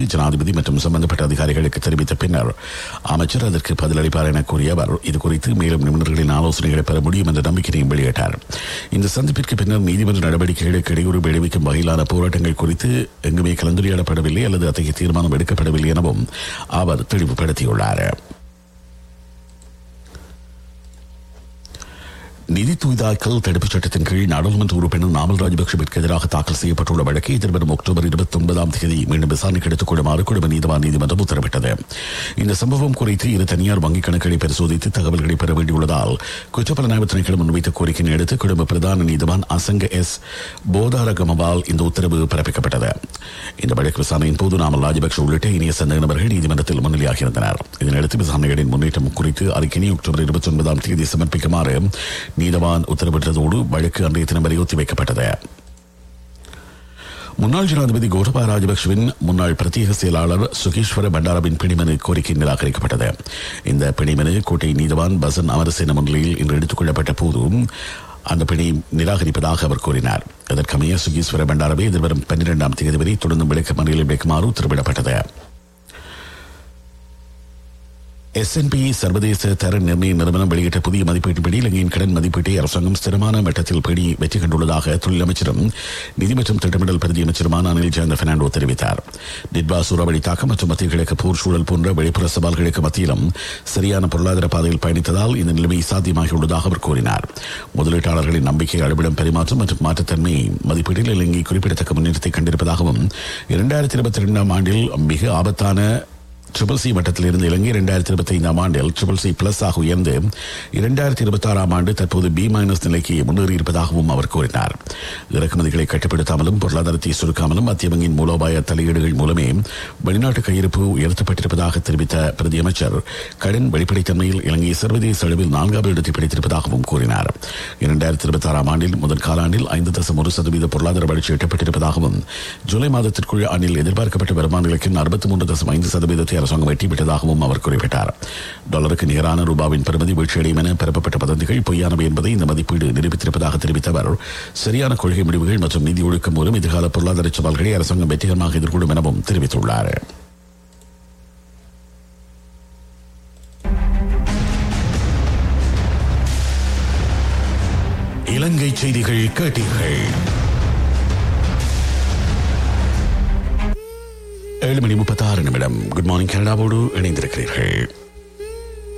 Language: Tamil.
ஜனாதிபதி மற்றும் சம்பந்தப்பட்ட அதிகாரிகளுக்கு தெரிவித்த பின்னர் அமைச்சர் அதற்கு பதிலளிப்பார் என கூறிய அவர் இதுகுறித்து மேலும் நிபுணர்களின் ஆலோசனைகளை பெற முடியும் என்ற நம்பிக்கையையும் வெளியிட்டார் இந்த சந்திப்பிற்கு பின்னர் நீதிமன்ற நடவடிக்கைகளுக்கு இடையூறு விளைவிக்கும் வகையிலான போராட்டங்கள் குறித்து எங்குமே கலந்துரையாடப்படவில்லை அல்லது அத்தகைய தீர்மானம் எடுக்கப்படவில்லை எனவும் அவர் தெளிவுபடுத்தியுள்ளார் நிதி தூய்தாக்கல் தடுப்புச் சட்டத்தின் கீழ் நாடாளுமன்ற உறுப்பினர் நாமல் ராஜபக்சவிற்கு எதிராக தாக்கல் செய்யப்பட்டுள்ள வழக்கை எதிர்வரும் அக்டோபர் இருபத்தி ஒன்பதாம் தேதி மீண்டும் விசாரணைக்கு எடுத்துக் கொள்ளுமாறு குடும்ப நீதிவான் நீதிமன்றம் உத்தரவிட்டது இந்த சம்பவம் குறித்து இரு தனியார் வங்கிக் கணக்குகளை பரிசோதித்து தகவல்களை பெற வேண்டியுள்ளதால் குற்றப்புலனாய்வு திணைக்களம் முன்வைத்த கோரிக்கையை அடுத்து குடும்ப பிரதான நீதிவான் அசங்க எஸ் போதாரகமவால் இந்த உத்தரவு பிறப்பிக்கப்பட்டது இந்த வழக்கு விசாரணையின் போது நாமல் ராஜபக்ஷ உள்ளிட்ட இனிய சந்தேகநபர்கள் நீதிமன்றத்தில் முன்னிலையாகியிருந்தனர் இதனையடுத்து விசாரணைகளின் முன்னேற்றம் குறித்து அறிக்கையை அக்டோபர் இருபத்தி ஒன்பதாம் தேதி சமர்ப்பிக்குமாறு நீதவான் உத்தரவிட்டதோடு வழக்கு அன்றைய தினம் வரை ஒத்திவைக்கப்பட்டது முன்னாள் ஜனாதிபதி கோட்டபாய ராஜபக்சவின் முன்னாள் பிரத்யேக செயலாளர் சுகேஸ்வர பண்டாரவின் பிடிமனு கோரிக்கை நிராகரிக்கப்பட்டது இந்த பிடிமனு கோட்டை நீதவான் பசன் அமரசேன முன்னிலையில் இன்று எடுத்துக் கொள்ளப்பட்ட போதும் அந்த பிணை நிராகரிப்பதாக அவர் கூறினார் அதற்கமைய சுகீஸ்வர பண்டாரவை எதிர்வரும் பன்னிரெண்டாம் தேதி வரை தொடர்ந்து விளக்க மறியலில் வைக்குமாறு உத்தரவிடப்பட்டது எஸ்என்பி சர்வதேச தர நிர்ணய நிறுவனம் வெளியிட்ட புதிய மதிப்பீட்டின்படி இலங்கையின் கடன் மதிப்பீட்டை அரசாங்கம் ஸ்திரமான மட்டத்தில் பேணி வெற்றி கண்டுள்ளதாக தொழில் அமைச்சரும் நிதி மற்றும் திட்டமிடல் பிரதி அமைச்சருமான அனில் ஜெயந்த பெர்னாண்டோ தெரிவித்தார் டிட்வா சூறாவளி தாக்கம் மற்றும் மத்திய கிழக்கு போர் சூழல் போன்ற வெளிப்புற சவால்களுக்கு மத்தியிலும் சரியான பொருளாதார பாதையில் பயணித்ததால் இந்த நிலைமை சாத்தியமாகியுள்ளதாக அவர் கூறினார் முதலீட்டாளர்களின் நம்பிக்கை அளவிடம் பரிமாற்றம் மற்றும் மாற்றத்தன்மை மதிப்பீட்டில் இலங்கை குறிப்பிடத்தக்க முன்னேற்றத்தை கண்டிருப்பதாகவும் இரண்டாயிரத்தி இருபத்தி இரண்டாம் ஆண்டில் மிக ஆபத்தான ட்ரிபிள் சி மட்டத்தில் இருந்து இலங்கை இரண்டாயிரத்தி இருபத்தி ஐந்தாம் ஆண்டில் ட்ரிபிள் சி பிளஸ் ஆக உயர்ந்து இரண்டாயிரத்தி இருபத்தி ஆறாம் ஆண்டு தற்போது பி மைனஸ் நிலைக்கு முன்னேறி இருப்பதாகவும் அவர் கூறினார் இறக்குமதிகளை கட்டுப்படுத்தாமலும் பொருளாதாரத்தை சுருக்காமலும் மத்திய வங்கியின் மூலோபாய தலையீடுகள் மூலமே வெளிநாட்டு கையிருப்பு உயர்த்தப்பட்டிருப்பதாக தெரிவித்த பிரதி அமைச்சர் கடன் வெளிப்படைத்தன்மையில் இலங்கை சர்வதேச அளவில் நான்காவது இடத்தை பிடித்திருப்பதாகவும் கூறினார் இரண்டாயிரத்தி இருபத்தி ஆறாம் ஆண்டில் முதல் காலாண்டில் ஐந்து தசம் ஒரு சதவீத பொருளாதார வளர்ச்சி எட்டப்பட்டிருப்பதாகவும் ஜூலை மாதத்திற்குள் ஆண்டில் எதிர்பார்க்கப்பட்ட வருமான இலக்கின் அறுபத்தி மூன்று தசம் ஐந்து சதவீதத்தை அரசாங்கம் வெட்டிவிட்டதாகவும் அவர் குறிப்பிட்டார் டாலருக்கு நிகரான ரூபாவின் பெறுமதி வீழ்ச்சியடையும் என பெறப்பட்ட வதந்திகள் பொய்யானவை என்பதை இந்த மதிப்பீடு நிரூபித்திருப்பதாக தெரிவித்த அவர் சரியான கொள்கை முடிவுகள் மற்றும் நிதி ஒழுக்கம் மூலம் எதிர்கால பொருளாதார சவால்களை அரசாங்கம் வெற்றிகரமாக எதிர்கொள்ளும் எனவும் தெரிவித்துள்ளார் இலங்கை செய்திகள் கேட்டீர்கள் ஏழு மணி முப்பத்தாறு நிமிடம் குட் மார்னிங் கனடாவோடு இணைந்திருக்கிறீர்கள்